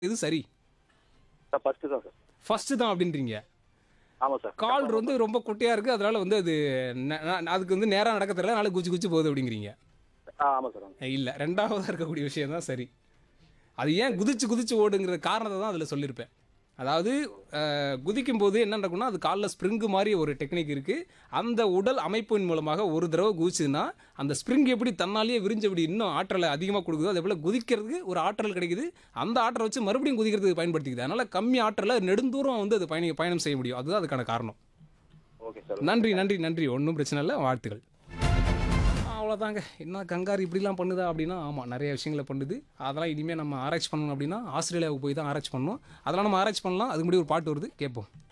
இது சரி sir first தான் சார் ஃபர்ஸ்ட் தான் அப்படின்றீங்க ஆமாம் சார் கால் வந்து ரொம்ப குட்டையாக இருக்குது அதனால வந்து அது ந- ந- அதுக்கு வந்து நேராக நடக்க தெரியல அதனால குச்சி குச்சி போகுது அப்படிங்கிறீங்க ஆ ஆமாம் சார் ஆமாம் இல்லை ரெண்டாவதாக இருக்கக்கூடிய விஷயம் தான் சரி அது ஏன் குதிச்சு குதிச்சு ஓடுங்கிற காரணத்தை தான் அதில் சொல்லியிருப்பேன் அதாவது அஹ், குதிக்கும் போது என்ன நடக்கும்னா அது காலில் ஸ்ப்ரிங்கு மாதிரி ஒரு டெக்னிக் இருக்குது அந்த உடல் அமைப்பின் மூலமாக ஒரு தடவை குதிச்சுதுன்னா அந்த ஸ்ப்ரிங் எப்படி தன்னாலேயே விரிஞ்சு அப்படி இன்னும் ஆற்றலை அதிகமாக கொடுக்குதோ அதே போல் குதிக்கிறதுக்கு ஒரு ஆற்றல் கிடைக்குது அந்த ஆற்றலை வச்சு மறுபடியும் குதிக்கிறதுக்கு பயன்படுத்திக்குது அதனால் கம்மி ஆற்றலை நெடுந்தூரம் வந்து அது பயணி பயணம் செய்ய முடியும் அதுதான் அதுக்கான காரணம் ஓகே சார் நன்றி நன்றி நன்றி ஒன்றும் பிரச்சனை இல்லை வாழ்த்துக்கள் அவ்வளோதாங்க என்ன கங்காரு இப்படிலாம் பண்ணுதா அப்படின்னா ஆமாம் நிறைய விஷயங்களை பண்ணுது அதெல்லாம் இனிமேல் நம்ம ஆராய்ச்சி பண்ணணும் அப்படின்னா ஆஸ்திரேலியாவுக்கு போய் தான் ஆராய்ச்சி பண்ணணும் அதெல்லாம் நம்ம ஆராய்ச்சி பண்ணலாம் அதுக்கு முன்னாடி ஒரு பாட்டு வருது கேட்போம்